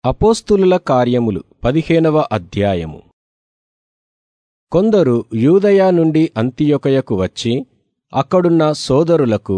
అపోస్తులుల కార్యములు పదిహేనవ అధ్యాయము కొందరు యూదయ నుండి అంతియొకయకు వచ్చి అక్కడున్న సోదరులకు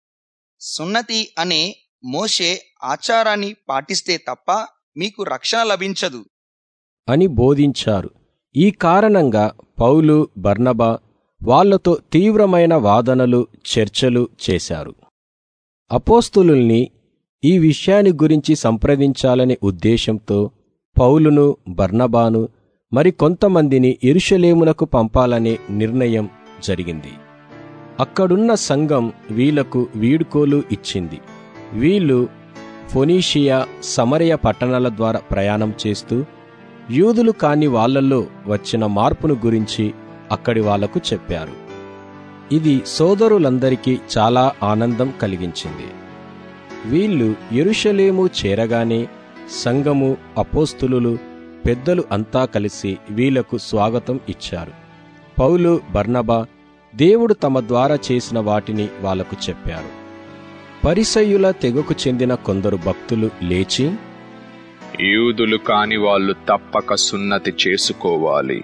సున్నతి అనే మోషే ఆచారాన్ని పాటిస్తే తప్ప మీకు రక్షణ లభించదు అని బోధించారు ఈ కారణంగా పౌలు బర్నబా వాళ్ళతో తీవ్రమైన వాదనలు చర్చలు చేశారు అపోస్తులుల్ని ఈ విషయాన్ని గురించి సంప్రదించాలనే ఉద్దేశంతో పౌలును బర్నబాను మరి కొంతమందిని ఇరుషలేమునకు పంపాలనే నిర్ణయం జరిగింది అక్కడున్న సంఘం వీళ్లకు వీడుకోలు ఇచ్చింది వీళ్ళు ఫొనీషియా సమరయ పట్టణాల ద్వారా ప్రయాణం చేస్తూ యూదులు కాని వాళ్ళల్లో వచ్చిన మార్పును గురించి అక్కడి వాళ్లకు చెప్పారు ఇది సోదరులందరికీ చాలా ఆనందం కలిగించింది వీళ్ళు యెరూషలేము చేరగానే సంఘము అపోస్తులులు పెద్దలు అంతా కలిసి వీళ్లకు స్వాగతం ఇచ్చారు పౌలు బర్నబా దేవుడు తమ ద్వారా చేసిన వాటిని వాళ్లకు చెప్పారు పరిసయ్యుల తెగకు చెందిన కొందరు భక్తులు లేచి యూదులు కాని వాళ్ళు తప్పక సున్నతి చేసుకోవాలి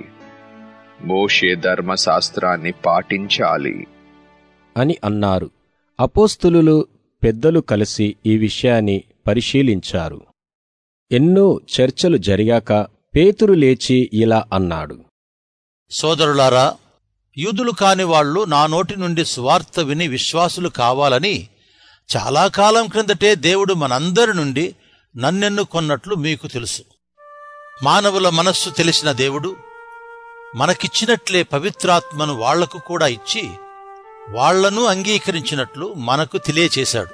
మోషే ధర్మశాస్త్రాన్ని పాటించాలి అని అన్నారు అపోస్తులులు పెద్దలు కలిసి ఈ విషయాన్ని పరిశీలించారు ఎన్నో చర్చలు జరిగాక పేతురు లేచి ఇలా అన్నాడు సోదరులారా యూదులు కాని వాళ్ళు నా నోటి నుండి సువార్త విని విశ్వాసులు కావాలని చాలా కాలం క్రిందటే దేవుడు మనందరి నుండి నన్నెన్నుకొన్నట్లు మీకు తెలుసు మానవుల మనస్సు తెలిసిన దేవుడు మనకిచ్చినట్లే పవిత్రాత్మను వాళ్లకు కూడా ఇచ్చి వాళ్లను అంగీకరించినట్లు మనకు తెలియచేశాడు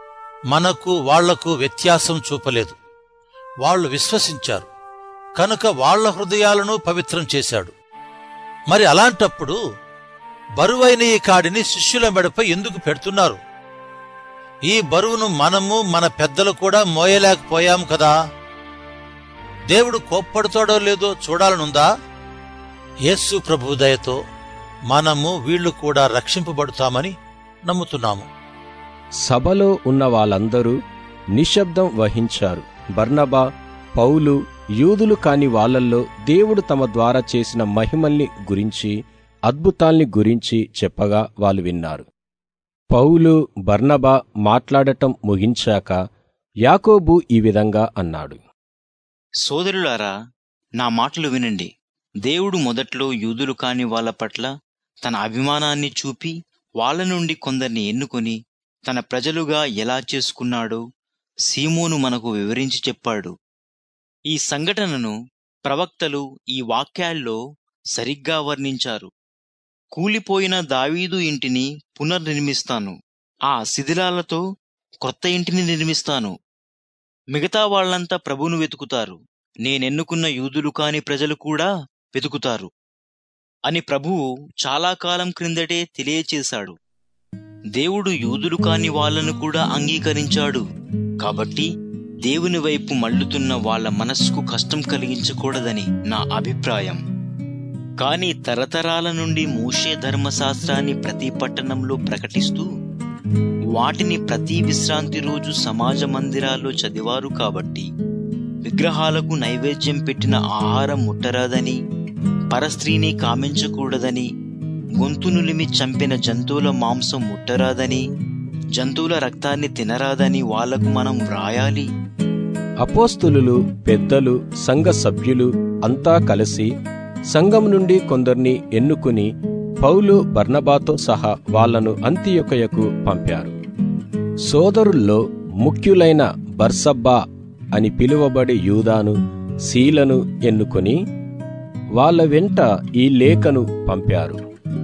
మనకు వాళ్లకు వ్యత్యాసం చూపలేదు వాళ్ళు విశ్వసించారు కనుక వాళ్ల హృదయాలను పవిత్రం చేశాడు మరి అలాంటప్పుడు బరువైన ఈ కాడిని శిష్యుల మెడపై ఎందుకు పెడుతున్నారు ఈ బరువును మనము మన పెద్దలు కూడా మోయలేకపోయాం కదా దేవుడు కోప్పడుతాడో లేదో చూడాలనుందా యేసు ప్రభు దయతో మనము వీళ్లు కూడా రక్షింపబడుతామని నమ్ముతున్నాము సభలో ఉన్న వాళ్ళందరూ నిశ్శబ్దం వహించారు బర్నబా పౌలు యూదులు కాని వాళ్ళల్లో దేవుడు తమ ద్వారా చేసిన మహిమల్ని గురించి అద్భుతాల్ని గురించి చెప్పగా వాళ్ళు విన్నారు పౌలు బర్నబా మాట్లాడటం ముగించాక యాకోబు ఈ విధంగా అన్నాడు సోదరులారా నా మాటలు వినండి దేవుడు మొదట్లో యూదులు కాని వాళ్ళ పట్ల తన అభిమానాన్ని చూపి వాళ్ళ నుండి కొందరిని ఎన్నుకొని తన ప్రజలుగా ఎలా చేసుకున్నాడో సీమోను మనకు వివరించి చెప్పాడు ఈ సంఘటనను ప్రవక్తలు ఈ వాక్యాల్లో సరిగ్గా వర్ణించారు కూలిపోయిన దావీదు ఇంటిని పునర్నిర్మిస్తాను ఆ శిథిలాలతో కొత్త ఇంటిని నిర్మిస్తాను మిగతా వాళ్ళంతా ప్రభును వెతుకుతారు నేనెన్నుకున్న యూదులు కాని ప్రజలు కూడా వెతుకుతారు అని ప్రభువు చాలా కాలం క్రిందటే తెలియచేశాడు దేవుడు యూదులు కాని వాళ్లను కూడా అంగీకరించాడు కాబట్టి దేవుని వైపు మళ్ళుతున్న వాళ్ళ మనస్సుకు కష్టం కలిగించకూడదని నా అభిప్రాయం కాని తరతరాల నుండి మూషే ధర్మశాస్త్రాన్ని ప్రతి పట్టణంలో ప్రకటిస్తూ వాటిని ప్రతి విశ్రాంతి రోజు సమాజ మందిరాల్లో చదివారు కాబట్టి విగ్రహాలకు నైవేద్యం పెట్టిన ఆహారం ముట్టరాదని పరస్త్రీని కామించకూడదని గొంతునులిమి చంపిన జంతువుల మాంసం ముట్టరాదని జంతువుల రక్తాన్ని తినరాదని వాళ్లకు మనం వ్రాయాలి అపోస్తులులు పెద్దలు సంఘ సభ్యులు అంతా కలిసి సంఘం నుండి కొందరిని ఎన్నుకుని పౌలు బర్నబాతో సహా వాళ్లను అంతియొకయకు పంపారు సోదరుల్లో ముఖ్యులైన బర్సబ్బా అని పిలువబడే యూదాను శీలను ఎన్నుకొని వాళ్ళ వెంట ఈ లేఖను పంపారు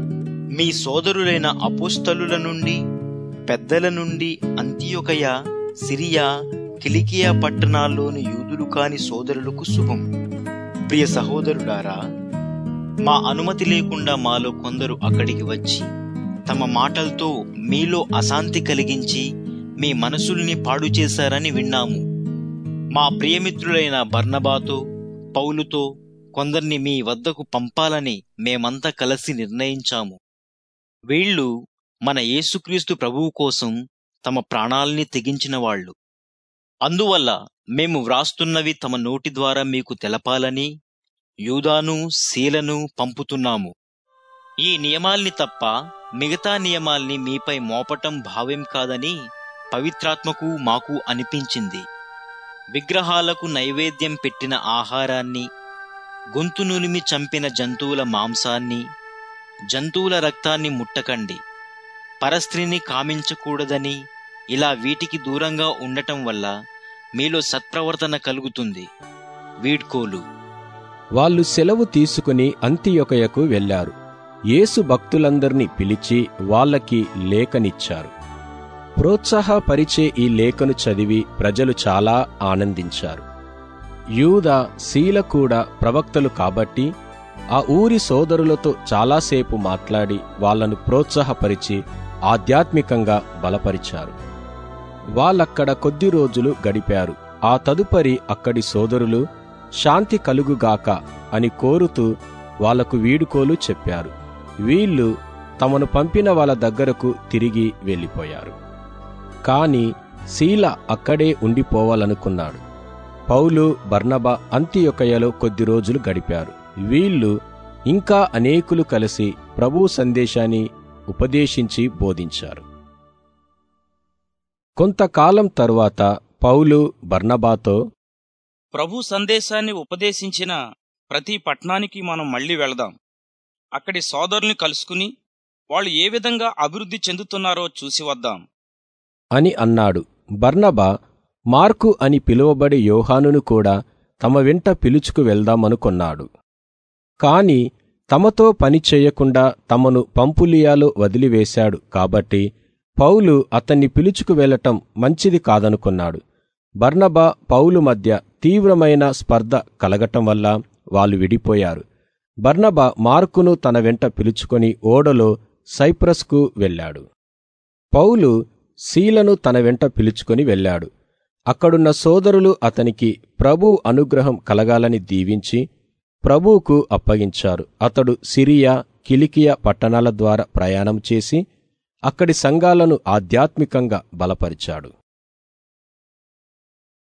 మీ సోదరులైన అపోస్తలుల నుండి పెద్దల నుండి అంత్యొకయ సిరియా కిలికియా పట్టణాల్లోని యూదులు కాని సోదరులకు శుభం ప్రియ సహోదరులారా మా అనుమతి లేకుండా మాలో కొందరు అక్కడికి వచ్చి తమ మాటలతో మీలో అశాంతి కలిగించి మీ మనసుల్ని పాడు చేశారని విన్నాము మా ప్రియమిత్రులైన బర్నబాతో పౌలుతో కొందరిని మీ వద్దకు పంపాలని మేమంతా కలిసి నిర్ణయించాము వీళ్ళు మన యేసుక్రీస్తు ప్రభువు కోసం తమ ప్రాణాల్ని తెగించిన వాళ్ళు అందువల్ల మేము వ్రాస్తున్నవి తమ నోటి ద్వారా మీకు తెలపాలని యూదాను శీలను పంపుతున్నాము ఈ నియమాల్ని తప్ప మిగతా నియమాల్ని మీపై మోపటం భావ్యం కాదని పవిత్రాత్మకు మాకు అనిపించింది విగ్రహాలకు నైవేద్యం పెట్టిన ఆహారాన్ని గొంతు నులిమి చంపిన జంతువుల మాంసాన్ని జంతువుల రక్తాన్ని ముట్టకండి పరస్త్రీని కామించకూడదని ఇలా వీటికి దూరంగా ఉండటం వల్ల మీలో సత్ప్రవర్తన కలుగుతుంది వీడ్కోలు వాళ్ళు సెలవు తీసుకుని అంతియొకయకు వెళ్లారు యేసు భక్తులందర్నీ పిలిచి వాళ్ళకి లేఖనిచ్చారు ప్రోత్సాహపరిచే ఈ లేఖను చదివి ప్రజలు చాలా ఆనందించారు యూద శీల కూడా ప్రవక్తలు కాబట్టి ఆ ఊరి సోదరులతో చాలాసేపు మాట్లాడి వాళ్ళను ప్రోత్సాహపరిచి ఆధ్యాత్మికంగా బలపరిచారు వాళ్ళక్కడ కొద్ది రోజులు గడిపారు ఆ తదుపరి అక్కడి సోదరులు శాంతి కలుగుగాక అని కోరుతూ వాళ్లకు వీడుకోలు చెప్పారు వీళ్ళు తమను పంపిన వాళ్ళ దగ్గరకు తిరిగి వెళ్ళిపోయారు కాని శీల అక్కడే ఉండిపోవాలనుకున్నాడు పౌలు బర్నబా అంత్యొకయలో కొద్ది రోజులు గడిపారు వీళ్ళు ఇంకా అనేకులు కలిసి ప్రభు సందేశాన్ని ఉపదేశించి బోధించారు కొంతకాలం తరువాత పౌలు బర్నబాతో ప్రభు సందేశాన్ని ఉపదేశించిన ప్రతి పట్టణానికి మనం మళ్ళీ వెళదాం అక్కడి సోదరుల్ని కలుసుకుని వాళ్ళు ఏ విధంగా అభివృద్ధి చెందుతున్నారో చూసి వద్దాం అని అన్నాడు బర్నబా మార్కు అని పిలువబడే యోహానును కూడా తమ వెంట పిలుచుకు వెళ్దామనుకొన్నాడు కాని తమతో పని చేయకుండా తమను పంపులియాలో వదిలివేశాడు కాబట్టి పౌలు అతన్ని పిలుచుకు వెళ్లటం మంచిది కాదనుకున్నాడు బర్నబా పౌలు మధ్య తీవ్రమైన స్పర్ధ కలగటం వల్ల వాళ్ళు విడిపోయారు బర్నబా మార్కును తన వెంట పిలుచుకొని ఓడలో సైప్రస్కు వెళ్ళాడు పౌలు శీలను తన వెంట పిలుచుకొని వెళ్ళాడు అక్కడున్న సోదరులు అతనికి ప్రభు అనుగ్రహం కలగాలని దీవించి ప్రభువుకు అప్పగించారు అతడు సిరియా కిలికియా పట్టణాల ద్వారా ప్రయాణం చేసి అక్కడి సంఘాలను ఆధ్యాత్మికంగా బలపరిచాడు